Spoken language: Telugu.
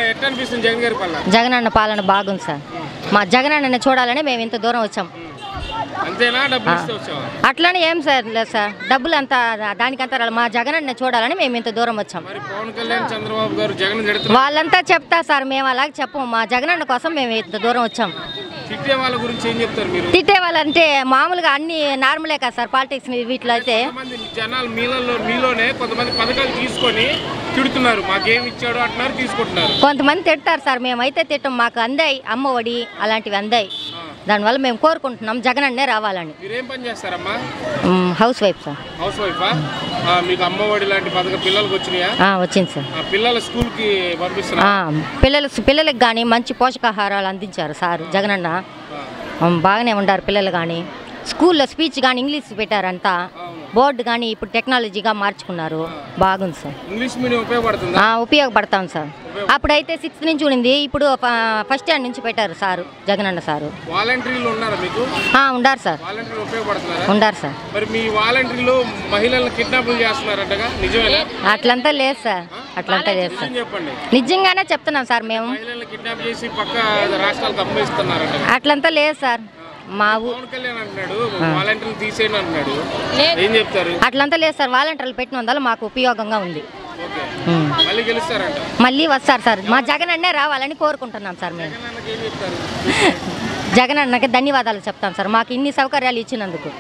ఎట్లా అనిపిస్తుంది జగన్ గారి పాలన జగనన్న పాలన బాగుంది సార్ మా జగనన్నని చూడాలని మేము ఇంత దూరం వచ్చాం అంతేనా డబ్బులు ఇస్తే వచ్చావా అట్లానే ఏం సార్ లేదు సార్ డబ్బులు అంతా దానికంతా రాలేదు. మా జగనన్న చూడాలని మేము ఇంత దూరం వచ్చాం మరి పవన్ కళ్యాణ్ చంద్రబాబు గారు జగన్ తిడుతున్నారు వాళ్ళంతా చెప్తా సార్ మేము అలాగే చెప్పము మా జగనన్న కోసం మేము ఇంత దూరం వచ్చాం తిట్టే వాళ్ళ గురించి ఏం చెప్తారు మీరు తిట్టే వాళ్ళంటే మామూలుగా అన్ని నార్మలే కదా సార్ పాలిటిక్స్ వీటిలో అయితే కొంతమంది జనాలు మీలలో మీలోనే కొంతమంది పథకాలు తీసుకొని తిడుతున్నారు మాకేం ఇచ్చాడు అంటున్నారు తీసుకుంటున్నారు కొంతమంది తిడతారు సార్ మేమైతే తిట్టం మాకు అందాయి అమ్మ ఒడి అలాంటివి అందాయి దానివల్ల మేము కోరుకుంటున్నాం జగనన్నే రావాలని మీరేం పని చేస్తారమ్మా మ్, హౌస్ వైఫ్ సార్ హౌస్ వైఫా మీకు అమ్మఒడి లాంటి పథకం పిల్లలకు వచ్చినాయా ఆ, వచ్చింది సార్ ఆ పిల్లల స్కూల్ కి పంపిస్తున్నా ఆ, పిల్లలు పిల్లలకు కానీ మంచి పోషకాహారాలు అందించారు సార్ జగనన్న ఆ, బాగానే ఉండారు పిల్లలు కానీ స్కూల్లో స్పీచ్ కానీ ఇంగ్లీష్ పెట్టారంతా బోర్డు కానీ ఇప్పుడు టెక్నాలజీగా మార్చుకున్నారు బాగుంది సార్ ఇంగ్లీష్ మీడియం ఉపయోగపడుతుందా ఆ, ఉపయోగపడతాం సార్ అప్పుడైతే సిక్స్త్ నుంచి ఉండింది ఇప్పుడు ఫ- ఫస్ట్ స్టాండ్ నుంచి పెట్టారు సారు జగనన్న సారు వాలంటీర్లు ఉన్నారా మీకు ఆ, ఉండారు సార్ వాలంటీర్లు ఉపయోగపడుతున్నారా ఉండారు సార్ మరి మీ వాలంటీర్లు మహిళలను కిడ్నాపులు చేస్తున్నారంటగా నిజమేనా అట్లంతా లేదు సార్ అట్లంతా లేదు సార్ నిజం చెప్పండి నిజంగానే చెప్తున్నాం సార్ మేము మహిళలను కిడ్నాప్ చేసి పక్క రాష్ట్రాలకు అమ్మేస్తున్నారంట అట్లంతా లేదు సార్ మా ఊ పవన్ కళ్యాణ్ అంటున్నాడు వాలంటీర్లు తీసేయని అంటున్నాడు ఏం చెప్తారు అట్లంతా లేదు సార్ వాలంటీర్లు పెట్టినందువల్ల మాకు ఉపయోగంగా ఉంది ఓకే ఉమ్. మళ్ళీ గెలుస్తారంట మళ్ళీ వస్తారు సార్ మా జగన్ అన్నే రావాలని కోరుకుంటున్నాం సార్ మేము జగనన్నకి ఏం చెప్తారు జగన్ అన్నకి ధన్యవాదాలు చెప్తాం సార్ మాకు ఇన్ని సౌకర్యాలు ఇచ్చినందుకు